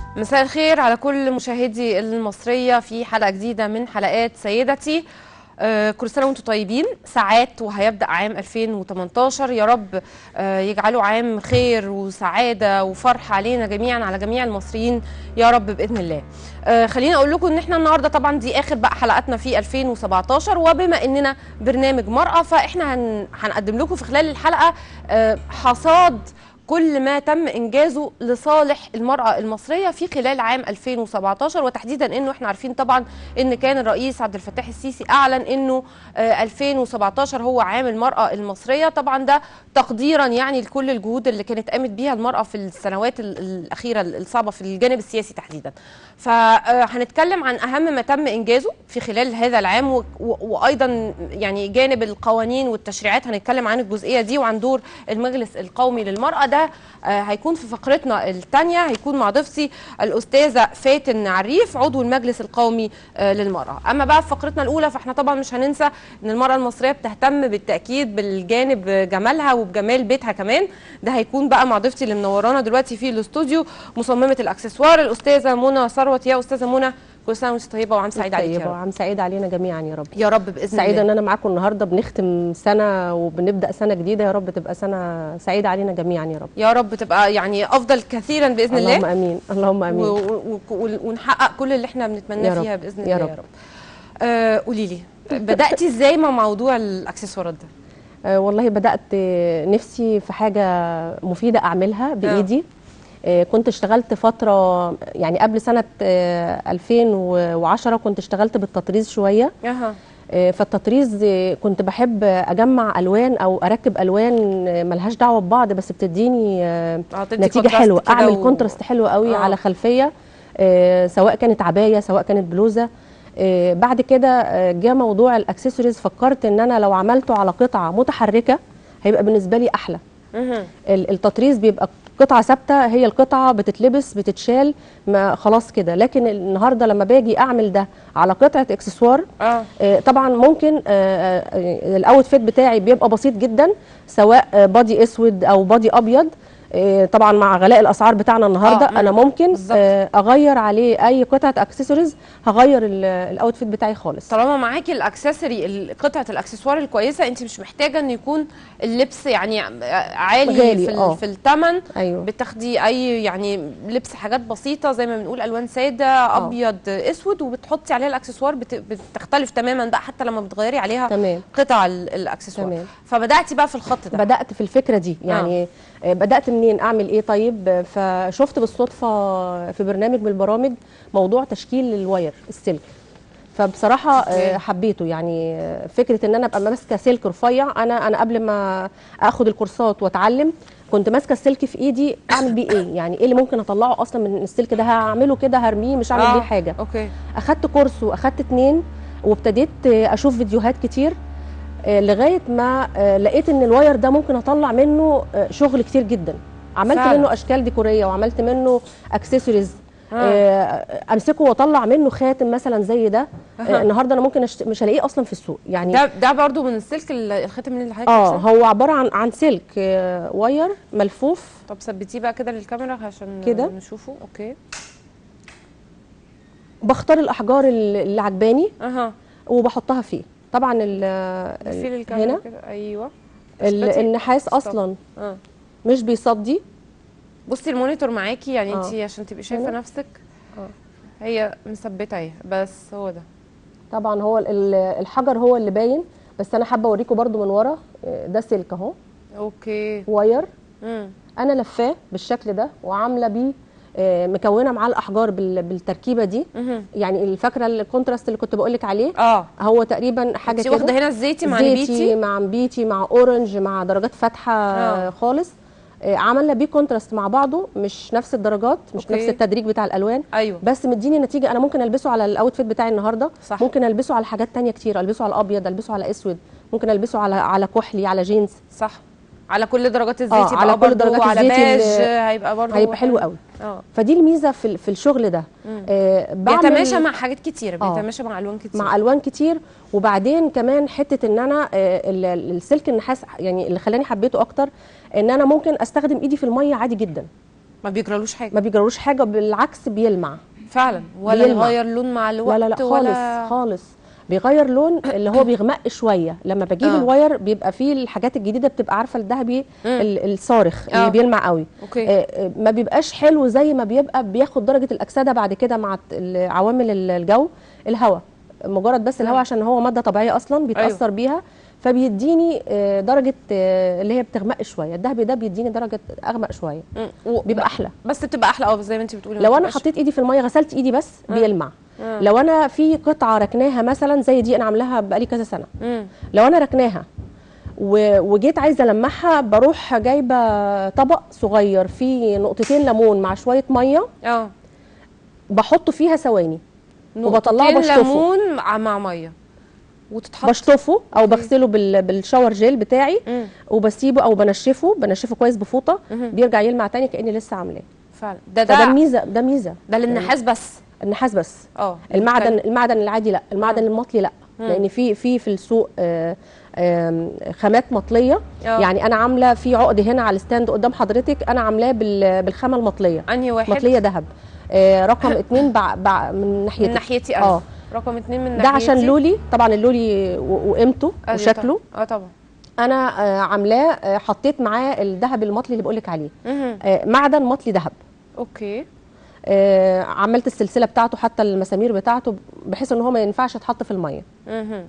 مساء الخير على كل مشاهدي المصرية في حلقة جديدة من حلقات سيدتي آه، كل سنة وانتم طيبين ساعات وهيبدأ عام 2018 يا رب آه، يجعله عام خير وسعادة وفرح علينا جميعا على جميع المصريين يا رب بإذن الله آه، خليني أقول لكم إن احنا النهاردة طبعا دي آخر بقى حلقاتنا في 2017 وبما إننا برنامج مرأة فإحنا هن- هنقدم لكم في خلال الحلقة آه، حصاد كل ما تم انجازه لصالح المراه المصريه في خلال عام 2017 وتحديدا انه احنا عارفين طبعا ان كان الرئيس عبد الفتاح السيسي اعلن انه آه، 2017 هو عام المراه المصريه طبعا ده تقديرا يعني لكل الجهود اللي كانت قامت بيها المراه في السنوات ال- الاخيره الصعبه في الجانب السياسي تحديدا فهنتكلم عن اهم ما تم انجازه في خلال هذا العام و- و- وايضا يعني جانب القوانين والتشريعات هنتكلم عن الجزئيه دي وعن دور المجلس القومي للمراه ده آه، هيكون في فقرتنا الثانيه هيكون مع ضيفتي الاستاذه فاتن عريف عضو المجلس القومي آه، للمراه اما بقى في فقرتنا الاولى فاحنا طبعا مش هننسى ان المراه المصريه بتهتم بالتاكيد بالجانب جمالها وبجمال بيتها كمان ده هيكون بقى مع ضيفتي اللي منورانا دلوقتي في الاستوديو مصممه الاكسسوار الاستاذه منى ثروت يا استاذه منى كل سنه وانت طيبه وعام سعيد عليك يا طيبة رب وعام سعيد علينا جميعا يا رب يا رب باذن سعيدة الله ان انا معاكم النهارده بنختم سنة وبنبدأ سنة جديدة يا رب تبقى سنة سعيدة علينا جميعا يا رب يا رب تبقى يعني افضل كثيرا باذن اللهم الله امين اللهم و- امين و- و- ونحقق كل اللي احنا بنتمناه يا رب. فيها باذن يا الله رب. يا رب آه قولي لي بداتي ازاي مع موضوع الاكسسوارات ده آه والله بدأت آه، نفسي في حاجة مفيدة اعملها بايدي آه كنت اشتغلت فترة يعني قبل سنة آه 2010 كنت اشتغلت بالتطريز شوية اها آه، فالتطريز آه، كنت بحب اجمع الوان او اركب الوان آه، ملهاش دعوه ببعض بس بتديني آه، آه، تدي نتيجه كونتراست حلوه كده اعمل و- كونتراست حلو قوي آه. على خلفيه آه، سواء كانت عبايه سواء كانت بلوزه آه، بعد كده آه، جه موضوع الاكسسوارز فكرت ان انا لو عملته على قطعه متحركه هيبقى بالنسبه لي احلى مهم. ال- التطريز بيبقى قطعه ثابته هي القطعه بتتلبس بتتشال ما خلاص كده لكن النهارده لما باجي اعمل ده على قطعه اكسسوار اه آه، طبعا ممكن آه، آه، الاوتفيت بتاعي بيبقى بسيط جدا سواء آه، بادي اسود او بادي ابيض آه، طبعا مع غلاء الاسعار بتاعنا النهارده آه، انا ممكن بالظبط. آه، اغير عليه اي قطعه اكسسوارز هغير ال- الاوتفيت بتاعي خالص طالما معاكي الاكسسوري ال- قطعه الاكسسوار الكويسه انت مش محتاجه ان يكون اللبس يعني عالي غالي، في آه. ال- في الثمن ايوه بتاخدي اي يعني لبس حاجات بسيطه زي ما بنقول الوان ساده ابيض اسود وبتحطي عليها الاكسسوار بت- بتختلف تماما بقى حتى لما بتغيري عليها تمام قطع ال- الاكسسوار تمام. فبداتي بقى في الخط ده بدات في الفكره دي يعني آه. بدات منين اعمل ايه طيب آه، فشفت بالصدفه في برنامج من البرامج موضوع تشكيل الواير السلك فبصراحه أوكي. آه، حبيته يعني آه، فكره ان انا ابقى ماسكه سلك رفيع انا انا قبل ما اخد الكورسات واتعلم كنت ماسكه السلك في ايدي اعمل بيه ايه يعني ايه اللي ممكن اطلعه اصلا من السلك ده هعمله كده هرميه مش هعمل آه، بيه حاجه اوكي اخدت كورس واخدت اتنين وابتديت آه، اشوف فيديوهات كتير آه، لغايه ما آه، لقيت ان الواير ده ممكن اطلع منه آه، شغل كتير جدا عملت فعلا. منه اشكال ديكوريه وعملت منه اكسسوارز آه. امسكه واطلع منه خاتم مثلا زي ده أها. آه، النهارده انا ممكن أشت... مش هلاقيه اصلا في السوق يعني ده ده برضو من السلك ال- الخاتم من اللي حضرتك اه لابساه؟ هو عباره عن عن سلك آه، واير ملفوف طب ثبتيه بقى كده للكاميرا عشان كده. نشوفه اوكي بختار الاحجار اللي اللي عجباني اها وبحطها فيه طبعا ال في ال- الكاميرا هنا كده ايوه ال- اثبتي. النحاس ستوب. اصلا اه مش بيصدي بصي المونيتور معاكي يعني آه. انت عشان تبقي شايفه هنا؟ نفسك آه. هي مثبته اهي بس هو ده طبعا هو ال- الحجر هو اللي باين بس انا حابه اوريكم برده من ورا آه، ده سلك اهو اوكي واير امم انا لفاه بالشكل ده وعامله بيه آه، مكونه معاه الاحجار بال- بالتركيبه دي مهم. يعني الفاكره الكونتراست اللي كنت بقول لك عليه اه هو تقريبا حاجه انت كده واخده هنا الزيتي مع زيتي البيتي مع نبيتي مع اورنج مع درجات فاتحه آه. آه. خالص آه، عملنا بيه كونتراست مع بعضه مش نفس الدرجات مش أوكي. نفس التدريج بتاع الالوان ايوه بس مديني نتيجه انا ممكن البسه على الاوتفيت بتاعي النهارده صح. ممكن البسه على حاجات تانية كتير البسه على ابيض البسه على اسود ممكن البسه على على كحلي على جينز صح على كل درجات الزيتي آه، على بقى كل برضو، درجات على الزيتي بيج اللي- هيبقى برضه هيبقى حلو قوي اه فدي الميزه في ال- في الشغل ده مم. آه بعمل- بيتماشى مع حاجات كتيره آه. بيتماشى مع الوان كتير مع الوان كتير وبعدين كمان حته ان انا آه، ال- ال- السلك النحاس يعني اللي خلاني حبيته اكتر ان انا ممكن استخدم ايدي في الميه عادي جدا ما بيجرالوش حاجه ما بيجرالوش حاجه بالعكس بيلمع فعلا ولا بيلمع. يغير لون مع الوقت لا لا لا ولا خالص خالص بيغير لون اللي هو بيغمق شويه لما بجيب آه. الواير بيبقى فيه الحاجات الجديده بتبقى عارفه الذهبي مم. ال- الصارخ آه. اللي بيلمع قوي اوكي آه، آه، ما بيبقاش حلو زي ما بيبقى بياخد درجه الاكسده بعد كده مع الت- ال- عوامل ال- الجو الهواء مجرد بس الهواء مم. عشان هو ماده طبيعيه اصلا بيتاثر أيوة. بيها فبيديني آه، درجه آه، اللي هي بتغمق شويه الذهبي ده بيديني درجه اغمق شويه مم. و- بيبقى احلى بس بتبقى احلى اه زي ما انت بتقولي ما لو انا بتبقاش- حطيت ايدي في الميه غسلت ايدي بس مم. بيلمع مم. لو انا في قطعه ركناها مثلا زي دي انا عاملاها بقالي كذا سنه مم. لو انا ركناها و- وجيت عايزه المعها بروح جايبه طبق صغير فيه نقطتين ليمون مع شويه ميه اه بحطه فيها ثواني وبطلعه نقطتين بشطفه. ليمون مع مع ميه وتتحط بشطفه او بغسله بال- بالشاور جيل بتاعي مم. وبسيبه او بنشفه بنشفه كويس بفوطه مهم. بيرجع يلمع تاني كاني لسه عاملاه فعلا ده فده ده الميزه ده ميزه ده للنحاس بس النحاس بس اه المعدن المعدن العادي لا المعدن المطلي لا مم. لان في في في السوق آه، آم، خامات مطليه آه. يعني انا عامله في عقد هنا على الستاند قدام حضرتك انا عاملاه بال- بالخامه المطليه انهي واحد مطليه ذهب آه، رقم اتنين بع بع من ناحيتك من ناحيتي انا اه رقم اتنين من ده ناحيتي عشان لولي طبعا اللولي و- وقيمته أيوة وشكله طبعا. اه طبعا انا آه، عاملاه آه، حطيت معاه الذهب المطلي اللي بقولك عليه مهم. آه، معدن مطلي ذهب اوكي آه، عملت السلسله بتاعته حتى المسامير بتاعته بحيث ان هو ما ينفعش يتحط في الميه مهم.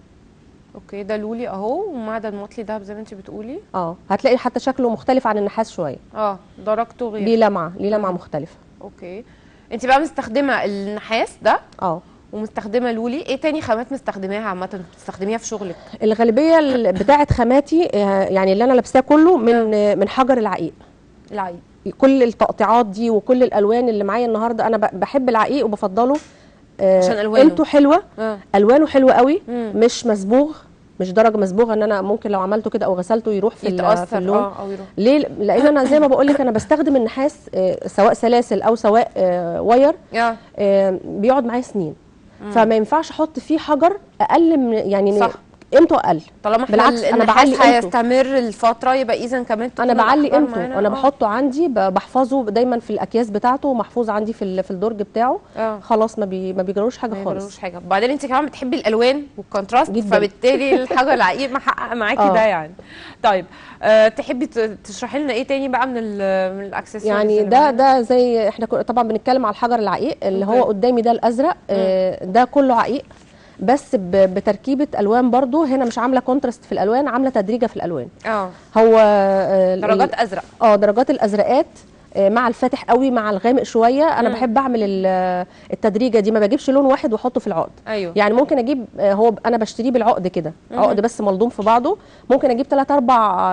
اوكي ده لولي اهو ومعدن مطلي دهب زي ما انت بتقولي اه هتلاقي حتى شكله مختلف عن النحاس شويه اه درجته غير ليه لمعه ليه لمعه مم. مختلفه اوكي انت بقى مستخدمه النحاس ده اه ومستخدمه لولي ايه تاني خامات مستخدماها عامه بتستخدميها في شغلك الغالبيه ال- بتاعه خاماتي آه، يعني اللي انا لابساه كله من آه، من حجر العقيق العيد كل التقطيعات دي وكل الالوان اللي معايا النهارده انا ب- بحب العقيق وبفضله آه، عشان ألوانه. قيمته حلوه اه الوانه حلوه قوي مم. مش مصبوغ مش درجه مصبوغه ان انا ممكن لو عملته كده او غسلته يروح في, ال- في يتاثر اللون اه او يروح ليه لان انا زي ما بقول لك انا بستخدم النحاس آه، سواء سلاسل او سواء آه، واير اه آه، بيقعد معايا سنين مم. فما ينفعش احط فيه حجر اقل من يعني صح. قيمته اقل طالما احنا بالعكس، أنا النحاس بعلي قيمته. هيستمر الفتره يبقى اذا كمان انا تكون بعلي الأحجار قيمته معانا. انا آه. بحطه عندي ب- بحفظه دايما في الاكياس بتاعته محفوظ عندي في ال- في الدرج بتاعه اه خلاص ما بي ما بيجروش حاجه ما خالص يجرالوش حاجه وبعدين انت كمان بتحبي الالوان والكونتراست جداً. فبالتالي الحجر العقيق محقق معاكي آه. ده يعني طيب أه تحبي ت- تشرحي لنا ايه تاني بقى من ال من الاكسسوارز يعني اللي ده معانا؟ ده زي احنا كنا- طبعا بنتكلم على الحجر العقيق اللي هو أوكي. قدامي ده الازرق آه، ده كله عقيق بس ب- بتركيبه الوان برضو هنا مش عامله كونتراست في الالوان عامله تدريجه في الالوان اه هو آه، ال- درجات ازرق اه درجات الازرقات آه، مع الفاتح قوي مع الغامق شويه انا مم. بحب اعمل ال- التدريجه دي ما بجيبش لون واحد واحطه في العقد ايوه يعني ممكن اجيب آه، هو ب- انا بشتريه بالعقد كده مم. عقد بس ملضوم في بعضه ممكن اجيب 3 4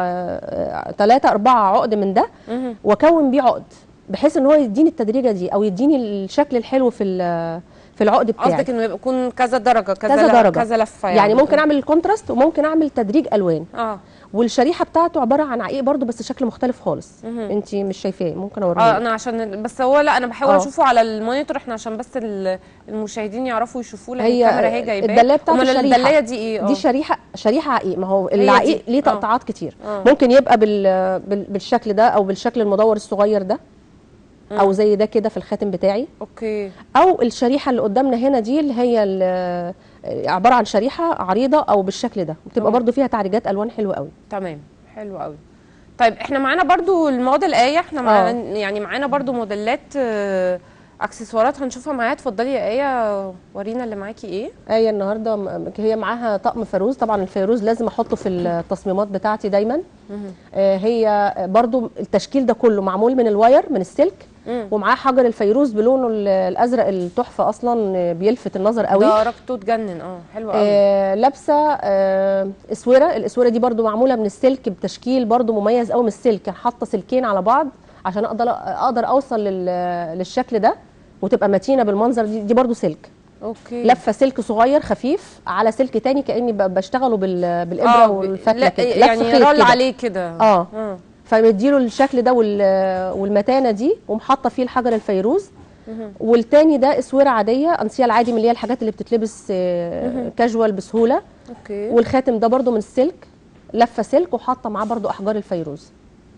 3 4 عقد من ده مهم. واكون بيه عقد بحيث ان هو يديني التدريجه دي او يديني الشكل الحلو في ال- في العقد بتاعي قصدك انه يبقى يكون كذا درجه كذا كذا ل- درجة. كذا لفه يعني, يعني ممكن اعمل الكونتراست وممكن اعمل تدريج الوان اه والشريحه بتاعته عباره عن عقيق برضو بس شكل مختلف خالص مهم. انت مش شايفاه ممكن اه اوريه انا عشان بس هو لا انا بحاول آه. اشوفه على المونيتور احنا عشان بس ال- المشاهدين يعرفوا يشوفوه لان هي الكاميرا هي جايباه الدلاية بتاعت أمال الشريحة. الدلايه دي ايه اه دي شريحه شريحه عقيق ما هو دي. العقيق ليه آه. تقطعات كتير آه. ممكن يبقى بال بال- بالشكل ده او بالشكل المدور الصغير ده او زي ده كده في الخاتم بتاعي اوكي او الشريحه اللي قدامنا هنا دي اللي هي ال- عباره عن شريحه عريضه او بالشكل ده بتبقى آه. برضو فيها تعريجات الوان حلوه قوي تمام حلو قوي طيب احنا معانا برضو الموديل ايه احنا معانا يعني معانا برضو موديلات آه، اكسسوارات هنشوفها معايا اتفضلي يا ايه ورينا اللي معاكي ايه آية النهارده م- هي معاها طقم فيروز طبعا الفيروز لازم احطه في التصميمات بتاعتي دايما آه، هي برضو التشكيل ده كله معمول من الواير من السلك مم. ومعاه حجر الفيروز بلونه ال- الازرق التحفه اصلا آه، بيلفت النظر قوي درجته تجنن اه حلو قوي آه لابسه آه اسوره الاسوره دي برضو معموله من السلك بتشكيل برضو مميز قوي من السلك حاطه سلكين على بعض عشان اقدر اقدر اوصل لل- للشكل ده وتبقى متينه بالمنظر دي دي برضو سلك اوكي لفه سلك صغير خفيف على سلك تاني كاني ب- بشتغله بال- بالابره آه، والفتله لا، كده لف يعني خيط رول كده. عليه كده اه اه فمديله الشكل ده وال- والمتانه دي ومحطه فيه الحجر الفيروز مهم. والتاني ده اسوره عاديه انسيه العادي من اللي هي الحاجات اللي بتتلبس آه، كاجوال بسهوله اوكي والخاتم ده برضو من السلك لفه سلك وحاطه معاه برضو احجار الفيروز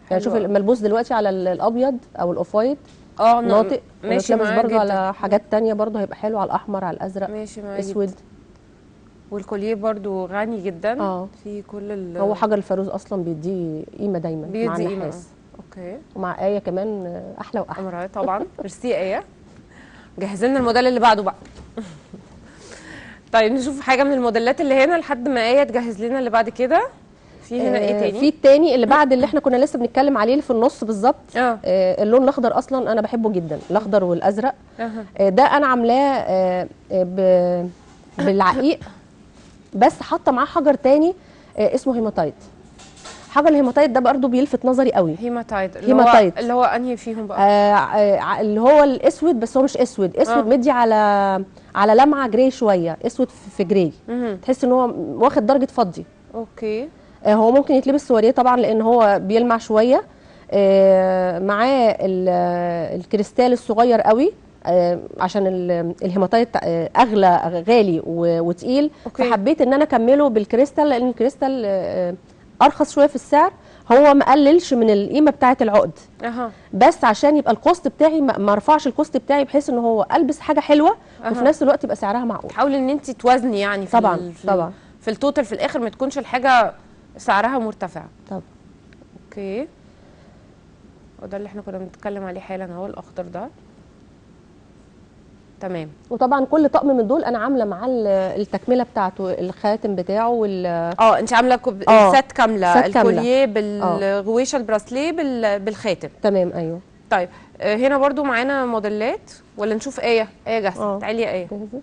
يعني شوف حلو. الملبوس دلوقتي على ال- الابيض او الاوف وايت اه ن- ناطق ماشي ولو معاك برضه جدا. على حاجات تانية برضه هيبقى حلو على الاحمر على الازرق ماشي معاك اسود جدا. والكوليه برضو غني جدا اه في كل ال هو حجر الفاروز اصلا بيديه قيمه دايما مع بيدي قيمة. النحاس اوكي ومع ايه كمان آه، احلى واحلى امرأة طبعا ميرسي ايه جهز لنا الموديل اللي بعده بقى طيب نشوف حاجه من الموديلات اللي هنا لحد ما ايه تجهز لنا اللي بعد كده في هنا ايه آه، تاني في التاني اللي بعد اللي احنا كنا لسه بنتكلم عليه اللي في النص بالظبط اه آه، اللون الاخضر اصلا انا بحبه جدا الاخضر والازرق اها آه، ده انا عاملاه آه، آه، ب- بالعقيق بس حاطه معاه حجر تاني آه، اسمه هيماتايت حجر الهيماتايت ده برضه بيلفت نظري قوي هيماتايد اللي هو هيماتايت. اللي هو انهي فيهم بقى آه، آه، اللي هو الاسود بس هو مش اسود اسود آه. مدي على على لمعه جراي شويه اسود في في جراي مهم. تحس ان هو واخد درجه فضي اوكي آه، هو ممكن يتلبس سواريه طبعا لان هو بيلمع شويه آه، معاه ال- آه، الكريستال الصغير قوي آه، عشان ال- الهيماتايت آه، اغلى غالي و- وتقيل أوكي. فحبيت ان انا اكمله بالكريستال لان الكريستال آه، ارخص شويه في السعر هو ما قللش من القيمه بتاعه العقد اها بس عشان يبقى الكوست بتاعي ما ما ارفعش الكوست بتاعي بحيث ان هو البس حاجه حلوه وفي أها. نفس الوقت يبقى سعرها معقول حاولي ان انت توازني يعني في طبعاً، ال- في طبعاً. في التوتال في الاخر ما تكونش الحاجه سعرها مرتفع طب اوكي وده اللي احنا كنا بنتكلم عليه حالا اهو الاخضر ده تمام وطبعا كل طقم من دول انا عامله معاه ال- التكمله بتاعته الخاتم بتاعه وال اه انت عامله كوب... آه، السات كامله سات كاملة. الكوليه بالغويشه البراسليه بال... بالخاتم تمام ايوه طيب آه، هنا برضو معانا موديلات ولا نشوف ايه ايه جاهزه آه. تعالي يا ايه جاهزة؟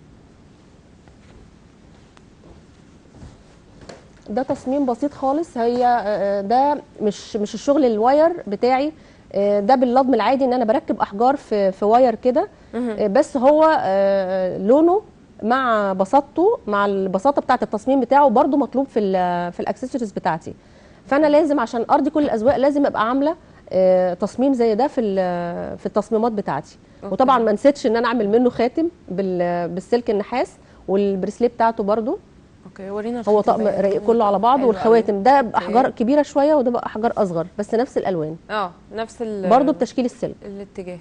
ده تصميم بسيط خالص هي آه، ده مش مش الشغل الواير بتاعي آه، ده باللضم العادي ان انا بركب احجار في في واير كده آه، بس هو آه، لونه مع بساطته مع البساطه بتاعه التصميم بتاعه برده مطلوب في ال في الاكسسوارز بتاعتي فانا لازم عشان ارضي كل الاذواق لازم ابقى عامله آه، تصميم زي ده في ال- في التصميمات بتاعتي أوكي. وطبعا ما نسيتش ان انا اعمل منه خاتم بال- بالسلك النحاس والبريسليه بتاعته برده اوكي ورينا هو الخاتم طقم بقى. رقيق كله على بعضه حلو والخواتم ده باحجار أوكي. كبيره شويه وده بقى احجار اصغر بس نفس الالوان اه نفس ال برضه بتشكيل السلك الاتجاه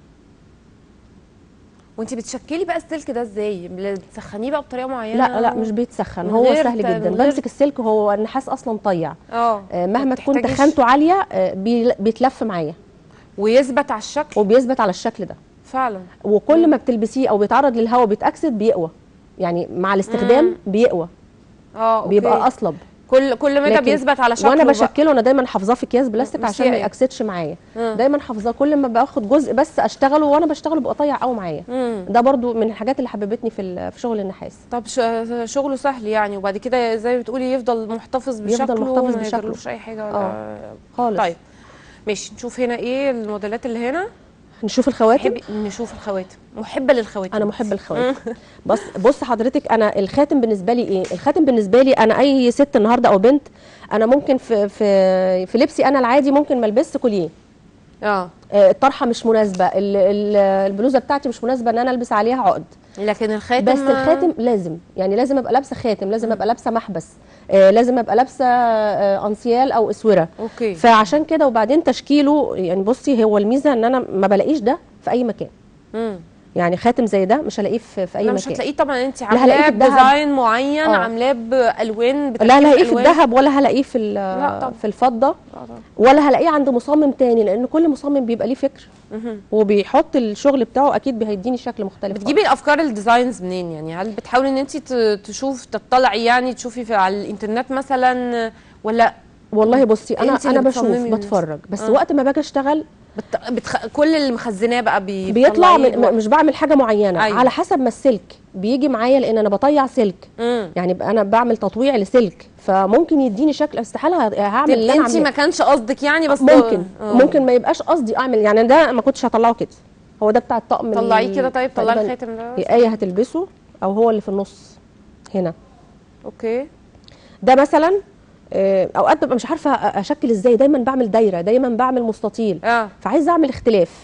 وانت بتشكلي بقى السلك ده ازاي بتسخنيه بقى بطريقه معينه لا لا مش بيتسخن من هو غير سهل ت- جدا من غير- بمسك السلك هو النحاس اصلا طيع اه آه، مهما تكون بتحتاجيش- تخانته عاليه آه، بي- بيتلف معايا ويثبت على الشكل وبيثبت على الشكل ده فعلا وكل ما بتلبسيه او بيتعرض للهواء بيتاكسد بيقوى يعني مع الاستخدام بيقوى اه أوكي. بيبقى اصلب كل كل مدى لكن- بيثبت على شكله وانا بقى. بشكله انا دايما حافظاه في اكياس بلاستيك مش عشان ما يقع. ياكسدش معايا مم. دايما حافظاه كل ما باخد جزء بس اشتغله وانا بشتغله بيبقى طيع قوي معايا مم. ده برضو من الحاجات اللي حببتني في ال- في شغل النحاس طب ش- شغله سهل يعني وبعد كده زي ما بتقولي يفضل محتفظ بيفضل بشكله محتفظ ما بشكله. يجرلوش اي حاجه ولا خالص طيب ماشي نشوف هنا ايه الموديلات اللي هنا نشوف الخواتم نحب نشوف الخواتم محبه للخواتم انا محب الخواتم بس بص حضرتك انا الخاتم بالنسبه لي ايه الخاتم بالنسبه لي انا اي ست النهارده او بنت انا ممكن في في في لبسي انا العادي ممكن ما البسش كوليه اه آه، الطرحه مش مناسبه ال- ال- البلوزه بتاعتي مش مناسبه ان انا البس عليها عقد لكن الخاتم بس الخاتم لازم يعني لازم ابقى لابسه خاتم لازم ابقى لابسه محبس آه، لازم ابقى لابسه آه، انسيال او اسوره اوكي فعشان كده وبعدين تشكيله يعني بصي هو الميزه ان انا ما بلاقيش ده في اي مكان مم. يعني خاتم زي ده مش هلاقيه في, في اي لا مكان مش هتلاقيه طبعا انت هلاقيه عاملاه في الدهب. بديزاين معين آه. عاملاه بالوان لا بتركيب هلاقيه في ألوان. الذهب ولا هلاقيه في لا طبعا. ال- في الفضه آه طبعا. ولا هلاقيه عند مصمم تاني لان كل مصمم بيبقى ليه فكر مهم. وبيحط الشغل بتاعه اكيد هيديني شكل مختلف بتجيبي الافكار الديزاينز منين يعني هل بتحاولي ان انت تشوف تطلعي يعني تشوفي في على الانترنت مثلا ولا والله بصي انا انتي اللي انا بشوف بتصممي بتفرج بس آه. وقت ما باجي اشتغل بت... بتخ... كل اللي مخزناه بقى بي... بيطلع بتطلعيه من م- مش بعمل حاجه معينه أيوة. على حسب ما السلك بيجي معايا لان انا بطيع سلك مم. يعني بقى انا بعمل تطويع لسلك فممكن يديني شكل استحاله ه- هعمل اللي تبقى انا انت ما عاملاه كانش قصدك يعني بس ممكن آه. ممكن ما يبقاش قصدي اعمل يعني ده ما كنتش هطلعه كده هو ده بتاع الطقم طلعيه ال- كده طيب طلعي تقريباً الخاتم ده هي ايه هتلبسه او هو اللي في النص هنا اوكي ده مثلا آه، اوقات ببقى مش عارفه أ- اشكل ازاي دايما بعمل دايره دايما بعمل مستطيل اه فعايزه اعمل اختلاف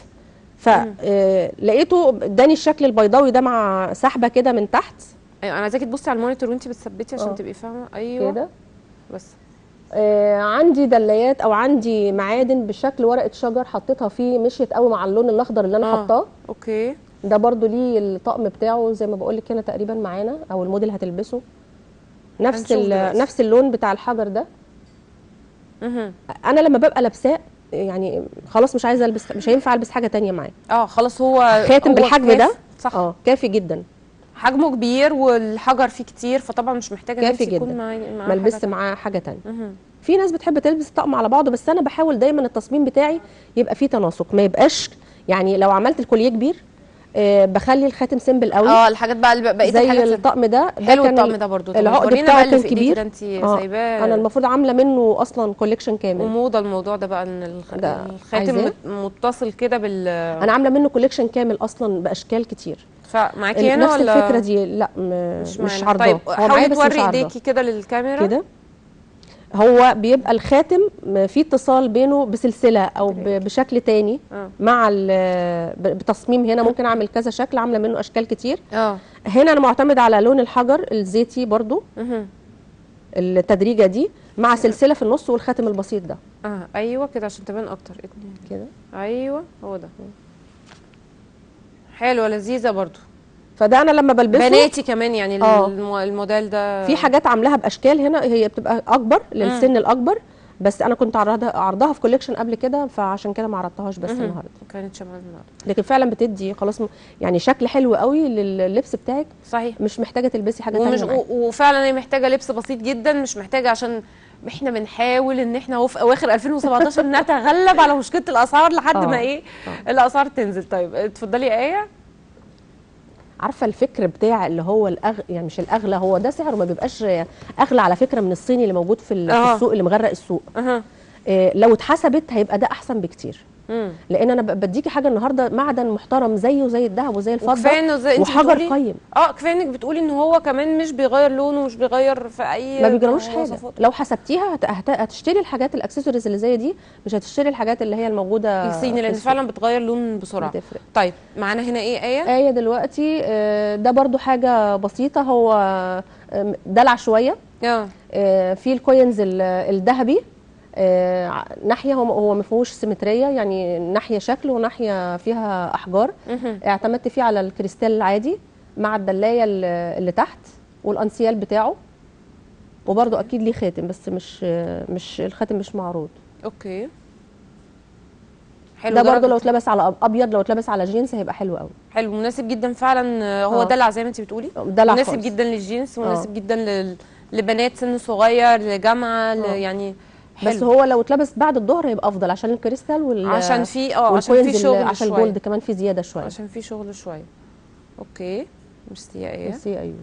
فلقيته اداني الشكل البيضاوي ده مع سحبه كده من تحت ايوه انا عايزاكي تبصي على المونيتور وانت بتثبتي عشان آه. تبقي فاهمه ايوه كده بس آه عندي دلايات او عندي معادن بشكل ورقه شجر حطيتها فيه مشيت قوي مع اللون الاخضر اللي انا آه. حطاه اوكي ده برضو ليه الطقم بتاعه زي ما بقول لك هنا تقريبا معانا او الموديل هتلبسه نفس هنشوف ال- دلوقتي. نفس اللون بتاع الحجر ده مهم. انا لما ببقى لابساه يعني خلاص مش عايزه البس مش هينفع البس حاجه تانية معاه اه خلاص هو خاتم هو بالحجم كاف- ده صح اه كافي جدا حجمه كبير والحجر فيه كتير فطبعا مش محتاجه ان كافي انت يكون جدا. معاه معاه ما البس حاجة معاه حاجه تانية تانية. مهم. في ناس بتحب تلبس الطقم على بعضه بس انا بحاول دايما التصميم بتاعي يبقى فيه تناسق ما يبقاش يعني لو عملت الكوليه كبير آه بخلي الخاتم سيمبل قوي اه الحاجات بقى اللي بقيه زي الحاجات الطقم ده ده حلو كان الطقم ده برضو طب العقد ورينا بتاعه بقى اللي كان في إيديك كبير ده انت آه، سايباه انا المفروض عامله منه اصلا كوليكشن كامل وموضه الموضوع ده بقى ان الخ... ده الخاتم عايزاه؟ مت- متصل كده بال انا عامله منه كوليكشن كامل اصلا باشكال كتير فمعاكي هنا نفس ولا الفكره دي لا م- مش, مش, معانا؟ عارضاه طيب هو معايا حاولي بس مش توري عارضاه ايديكي كده للكاميرا كده هو بيبقى الخاتم م- في اتصال بينه بسلسله او ب- بشكل تاني اه مع ال- ب- بتصميم هنا ممكن اعمل كذا شكل عامله منه اشكال كتير اه هنا انا معتمد على لون الحجر الزيتي برضو مهم. التدريجه دي مع سلسله في النص والخاتم البسيط ده اه ايوه كده عشان تبان اكتر اتنين كده ايوه هو ده حلوه لذيذه برضو فده انا لما بلبسه بناتي كمان يعني آه. المو... الموديل ده في حاجات عاملاها باشكال هنا هي بتبقى اكبر للسن الاكبر بس انا كنت عرضها عرضها في كوليكشن قبل كده فعشان كده ما عرضتهاش بس مهم. النهارده كانت شبه النهارده لكن فعلا بتدي خلاص م- يعني شكل حلو قوي لللبس بتاعك صحيح مش محتاجه تلبسي حاجه ومش تانية معاه. و- وفعلا هي محتاجه لبس بسيط جدا مش محتاجه عشان احنا بنحاول ان احنا اهو في اواخر 2017 نتغلب على مشكله الاسعار لحد آه. ما ايه آه. الاسعار تنزل طيب اتفضلي يا ايه عارفه الفكر بتاع اللي هو الأغ... يعني مش الاغلى هو ده سعره ما بيبقاش اغلى على فكره من الصيني اللي موجود في, ال... في آه. السوق اللي مغرق السوق اها إيه لو اتحسبت هيبقى ده احسن بكتير امم لان انا ب- بديكي حاجه النهارده معدن محترم زيه زي الذهب وزي الفضه وكفايه انه زي انت وحجر بتقولي قيم اه كفايه انك بتقولي ان هو كمان مش بيغير لونه ومش بيغير في اي ما بيجرالوش حاجه مواصفات. لو حسبتيها هت... هت... هتشتري الحاجات الاكسسوارز اللي زي دي مش هتشتري الحاجات اللي هي الموجوده الصيني في لان السوق. فعلا بتغير لون بسرعه بتفرق طيب معانا هنا ايه ايه آية دلوقتي آه، ده برضو حاجة بسيطة هو آه، دلع شوية اه آه، في الكوينز ال- الذهبي آه، ع- ناحية هو هو ما فيهوش سيمترية يعني ناحية شكل وناحية فيها أحجار مهم. اعتمدت فيه على الكريستال العادي مع الدلاية ال- اللي تحت والأنسيال بتاعه وبرضو أكيد ليه خاتم بس مش آه، مش الخاتم مش معروض اوكي حلو ده برضو درجة- لو اتلبس على أبيض لو اتلبس على جينز هيبقى حلو قوي حلو مناسب جدا فعلا آه، هو آه. دلع زي ما انت بتقولي دلع مناسب خالص. جدا للجينز مناسب آه. جدا لل... لبنات سن صغير لجامعه ل... آه. يعني حلو بس هو لو اتلبس بعد الظهر هيبقى افضل عشان الكريستال وال عشان في اه عشان في والكوينز اللي- شغل عشان شويه الجولد كمان في زياده شويه عشان في شغل شويه اوكي ميرسي يا ايه بس هي ايوه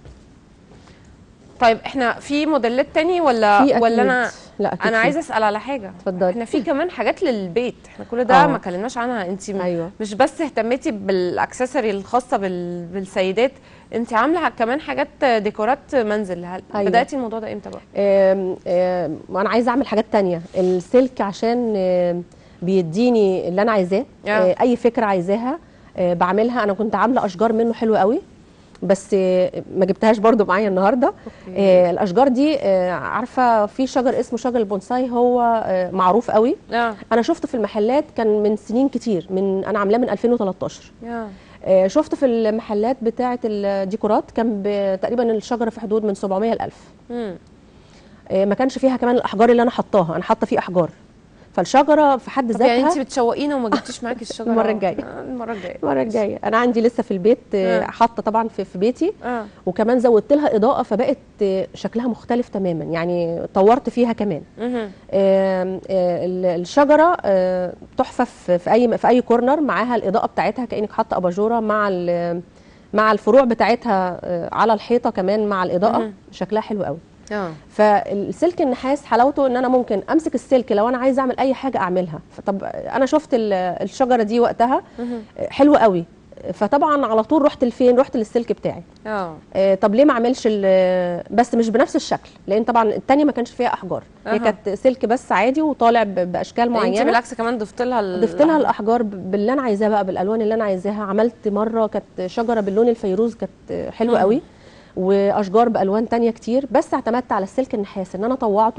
طيب احنا في موديلات تاني ولا في ولا انا أكيد. لا أكيد انا في. عايزه اسال على حاجه اتفضلي. احنا في كمان حاجات للبيت احنا كل ده آه. ما كلمناش عنها انت م- ايوه مش بس اهتميتي بالاكسسوري الخاصه بال... بالسيدات انت عامله كمان حاجات ديكورات منزل هل أيوة. بداتي الموضوع ده امتى بقى آم، آم، وانا عايزه اعمل حاجات تانية السلك عشان آم، بيديني اللي انا عايزاه آه. آه، اي فكره عايزاها آه، بعملها انا كنت عامله اشجار منه حلوه قوي بس آه، ما جبتهاش برضو معايا النهارده أوكي. آه، الاشجار دي آه، عارفه في شجر اسمه شجر البونساي هو آه، معروف قوي اه انا شفته في المحلات كان من سنين كتير من انا عاملاه من 2013 يا آه، شفت في المحلات بتاعه الديكورات كان ب- تقريبا الشجره في حدود من 700 ل 1000 امم آه، ما كانش فيها كمان الاحجار اللي انا حطاها انا حاطه فيه احجار فالشجره في حد طب يعني ذاتها انت بتشوقينا وما جبتيش معاكي الشجره المرة الجاية. آه، المره الجايه المره الجايه انا عندي لسه في البيت آه، آه. حاطه طبعا في, في بيتي اه وكمان زودت لها اضاءه فبقت آه، شكلها مختلف تماما يعني طورت فيها كمان مهم. آم، آه، ال- الشجره آه، تحفه في في اي في اي كورنر معاها الاضاءه بتاعتها كانك حاطه اباجوره مع ال- مع الفروع بتاعتها آه، على الحيطه كمان مع الاضاءه مهم. شكلها حلو قوي اه فالسلك النحاس حلاوته ان انا ممكن امسك السلك لو انا عايزه اعمل اي حاجه اعملها فطب انا شفت ال- الشجره دي وقتها مهم. حلوه قوي فطبعا على طول رحت لفين رحت للسلك بتاعي اه آه، طب ليه ما اعملش ال- بس مش بنفس الشكل لان طبعا التانية ما كانش فيها احجار هي أها. كانت سلك بس عادي وطالع ب- باشكال انت معينه بالعكس كمان ضفت لها ال- ضفت لها الاحجار ب- باللي انا عايزاه بقى بالالوان اللي انا عايزاها عملت مره كانت شجره باللون الفيروز كانت حلوه مم. قوي واشجار بالوان تانية كتير بس اعتمدت على السلك النحاس ان انا طوعته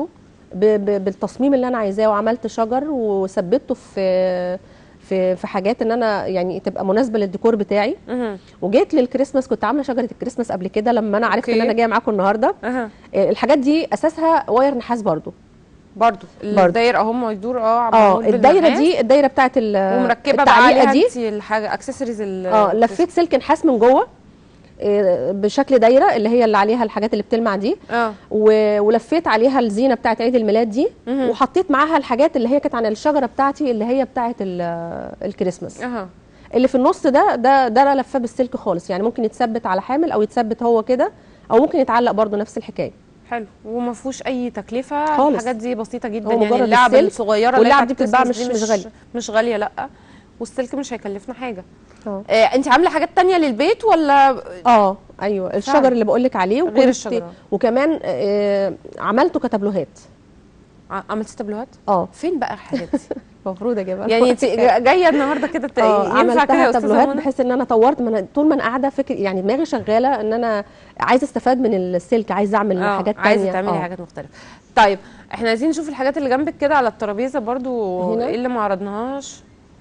ب ب بالتصميم اللي انا عايزاه وعملت شجر وثبته في في في حاجات ان انا يعني تبقى مناسبه للديكور بتاعي مهم. وجيت للكريسماس كنت عامله شجره الكريسماس قبل كده لما انا عرفت ان أوكي. انا جايه معاكم النهارده اها آه، الحاجات دي اساسها واير نحاس برضو برضو الدايره اهم يدور اه اه معمول الدايره بالنحاس. دي الدايره بتاعت ال- ومركبه بقى التعليقه عليها دي انتي الحاجه اكسسوارز ال اه لفيت سلك نحاس من جوه آه، بشكل دايره اللي هي اللي عليها الحاجات اللي بتلمع دي اه و- ولفيت عليها الزينه بتاعت عيد الميلاد دي مهم. وحطيت معاها الحاجات اللي هي كانت عن الشجره بتاعتي اللي هي بتاعت ال- الكريسماس اها اللي في النص ده ده ده انا لفاه بالسلك خالص يعني ممكن يتثبت على حامل او يتثبت هو كده او ممكن يتعلق برضو نفس الحكايه حلو وما فيهوش اي تكلفه خالص. الحاجات دي بسيطه جدا هو يعني مجرد اللعب السلك الصغيره اللي واللعب هي دي بتاعت بتتباع كريسماس مش- دي مش غالية. مش غاليه لا والسلك مش هيكلفنا حاجه اه آه انت عامله حاجات تانية للبيت ولا اه ايوه الشجر فعلا. اللي بقول لك عليه غير وكنت الشجرة. وكمان آه عملته كتابلوهات ع- عملتي تابلوهات اه فين بقى الحاجات دي المفروض اجيبها يعني انت جايه النهارده كده ت- اه ينفع كده يا عملتها استاذه تابلوهات منى بحيث ان انا طورت ما أنا طول ما انا قاعده فكر يعني دماغي شغاله ان انا عايزه استفاد من السلك عايزه اعمل اه حاجات تانية عايزه تعملي آه. حاجات مختلفه طيب احنا عايزين نشوف الحاجات اللي جنبك كده على الترابيزه برضو هنا؟ ايه اللي ما عرضناهاش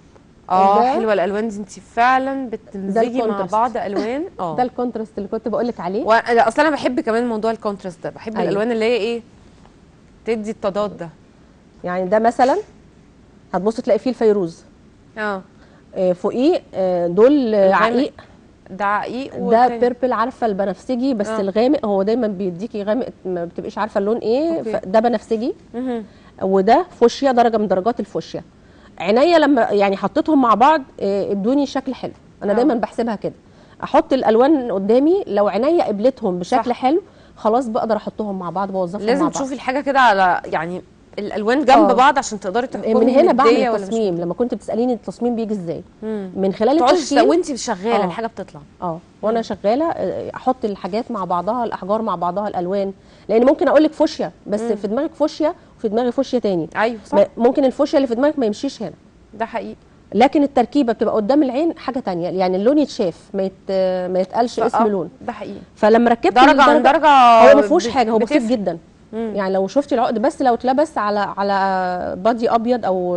اه ده- حلوه الالوان دي انت فعلا بتمزجي مع الكونتراست. بعض الوان اه ده الكونتراست اللي كنت بقول لك عليه وانا اصلا انا بحب كمان موضوع الكونتراست ده بحب أيوة. الالوان اللي هي ايه تدي التضاد ده يعني ده مثلا هتبص تلاقي فيه الفيروز اه آه، فوقيه آه، دول آه، الغامق. عقيق ده عقيق ده والتاني- بيربل عارفه البنفسجي بس آه. الغامق هو دايما بيديكي غامق ما بتبقيش عارفه اللون ايه أوكي. فده بنفسجي مهم. وده فوشيا درجه من درجات الفوشيا عينيا لما يعني حطيتهم مع بعض آه، ادوني شكل حلو انا آه. دايما بحسبها كده احط الالوان قدامي لو عينيا قبلتهم بشكل صح. حلو خلاص بقدر احطهم مع بعض بوظفهم لازم مع بعض تشوفي الحاجه كده على يعني الالوان جنب آه. بعض عشان تقدري تحكمي من هنا بعمل مدية ولا مش التصميم لما كنت بتساليني التصميم بيجي ازاي مم. من خلال تقعدي التشكيل وانت شغاله آه. الحاجه بتطلع اه وانا شغاله آه، احط الحاجات مع بعضها الاحجار مع بعضها الالوان لان ممكن اقول لك فوشيا بس مم. في دماغك فوشيا وفي دماغي فوشيا تاني ايوه صح ما- ممكن الفوشيا اللي في دماغك ما يمشيش هنا ده حقيقي لكن التركيبه بتبقى قدام العين حاجه تانية يعني اللون يتشاف ما, يت... ما يتقالش آه، اسم لون ده حقيقي فلما ركبت درجه عن درجه هو ما فيهوش بت- حاجه هو بسيط بتفرق. جدا مم. يعني لو شفتي العقد بس لو اتلبس على على بادي ابيض او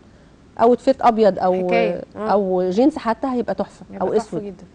او فيت ابيض او حكاية. آه. او جينز حتى هيبقى تحفه يبقى او تحفة اسود جدا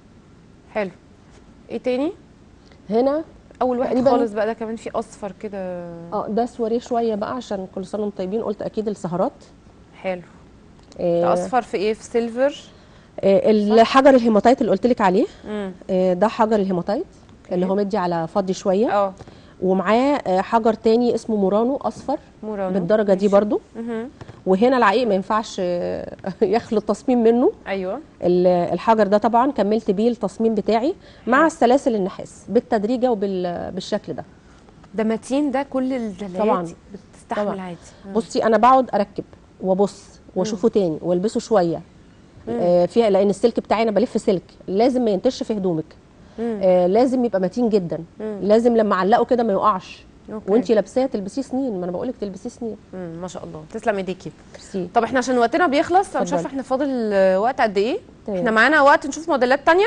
حلو ايه تاني هنا اول واحد تقريباً- خالص بقى ده كمان فيه اصفر كده اه ده سواريه شويه بقى عشان كل سنه وانتم طيبين قلت اكيد السهرات حلو آه، ده اصفر في ايه في سيلفر آه، الحجر الهيماتايت اللي قلت لك عليه امم آه، ده حجر الهيماتايت اللي هو مدي على فضي شويه اه ومعاه آه، حجر تاني اسمه مورانو اصفر مورانو بالدرجه دي ماشي. برضو مهم. وهنا العقيق ما ينفعش آه، يخلو التصميم منه ايوه ال- الحجر ده طبعا كملت بيه التصميم بتاعي مع السلاسل النحاس بالتدريجه وبالشكل ده ده متين ده كل الدلالات طبعاً. دي بتستحمل طبعاً. عادي مم. بصي انا بقعد اركب وابص واشوفه تاني والبسه شويه آه فيها لان السلك بتاعي انا بلف سلك لازم ما ينتش في هدومك مم. آه لازم يبقى متين جدا مم. لازم لما اعلقه كده ما يقعش أوكي. وانتي لابساه تلبسيه سنين ما انا بقول لك تلبسيه سنين مم. ما شاء الله تسلم ايديكي ميرسي طب احنا عشان وقتنا بيخلص انا مش اتفضلي. عارفه احنا فاضل آه، وقت قد ايه تمام. احنا معانا وقت نشوف موديلات تانية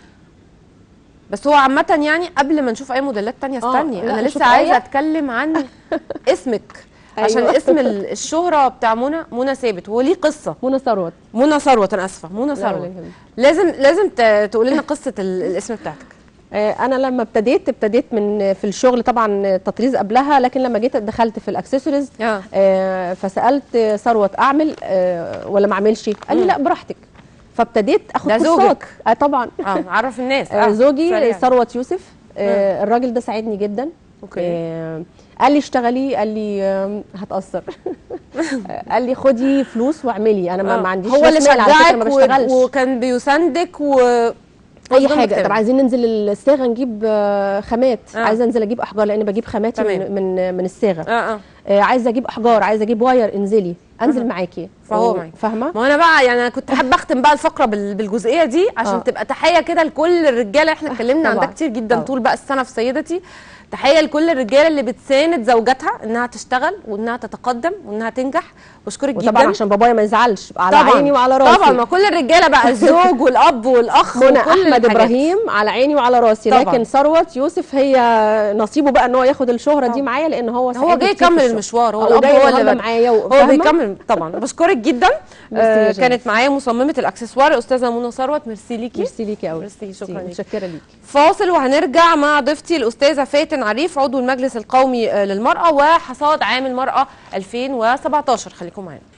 بس هو عامة يعني قبل ما نشوف اي موديلات تانية آه، استني لا، انا نشوف لسه عايزة آية. اتكلم عن اسمك عشان أيوة. اسم ال- الشهرة بتاع منى منى ثابت هو ليه قصة منى ثروت منى ثروت انا اسفة منى لا ولا ثروت يهمك. لازم لازم ت- تقولي لنا قصة ال- الاسم بتاعتك آه، انا لما ابتديت ابتديت من في الشغل طبعا تطريز قبلها لكن لما جيت دخلت في الاكسسوارز اه آه، فسالت ثروت اعمل آه، ولا ما اعملش قال لي مم. لا براحتك فابتديت اخد ده كورسات زوجك. اه طبعا اه عرف الناس آه، زوجي سريع. ثروت يوسف آه، الراجل ده ساعدني جدا اوكي آه، قال لي اشتغلي قال لي آم، هتاثر آه، قال لي خدي فلوس واعملي انا ما, آه. ما عنديش هو اللي راس مال، على فكرة شجعك ما و- بشتغلش وكان بيساندك و اي قصدهم حاجه كده. طب عايزين ننزل الصاغه نجيب آه، خامات آه. عايزه انزل اجيب احجار لان بجيب خاماتي تمام. من من, من الصاغه اه اه آه، عايزه اجيب احجار عايزه اجيب واير انزلي انزل أها. معاكي فهو و- معاكي. فاهمه ما انا بقى يعني انا كنت حابه اختم بقى الفقره بال- بالجزئيه دي عشان آه. تبقى تحيه كده لكل الرجاله احنا اتكلمنا عن ده طبعاً. كتير جدا طبعاً. طول بقى السنه في سيدتي تحيه لكل الرجاله اللي بتساند زوجاتها انها تشتغل وانها تتقدم وانها تنجح بشكرك وطبعا جدا عشان بابايا ما يزعلش على طبعا عيني وعلى راسي طبعا ما كل الرجاله بقى الزوج والاب والاخ منى وكل احمد الحاجات. ابراهيم على عيني وعلى راسي طبعاً. لكن ثروت يوسف هي نصيبه بقى ان هو ياخد الشهره دي طبعاً. معايا لان هو هو ساعدني جاي كتير في يكمل الشغل. المشوار هو هو الاب جاي هو اللي النهارده بدأ. معايا هو فاهمة؟ بيكمل طبعا بشكرك جدا ميرسي يا آه جينا. كانت معايا مصممه الاكسسوار استاذه منى ثروت ميرسي ليكي ميرسي ليكي قوي ميرسي، شكراً ليكي. متشكره ليكي فاصل وهنرجع مع ضيفتي الاستاذه فاتن عريف عضو المجلس القومي آه، للمراه وحصاد عام المراه 2017 خليكم معانا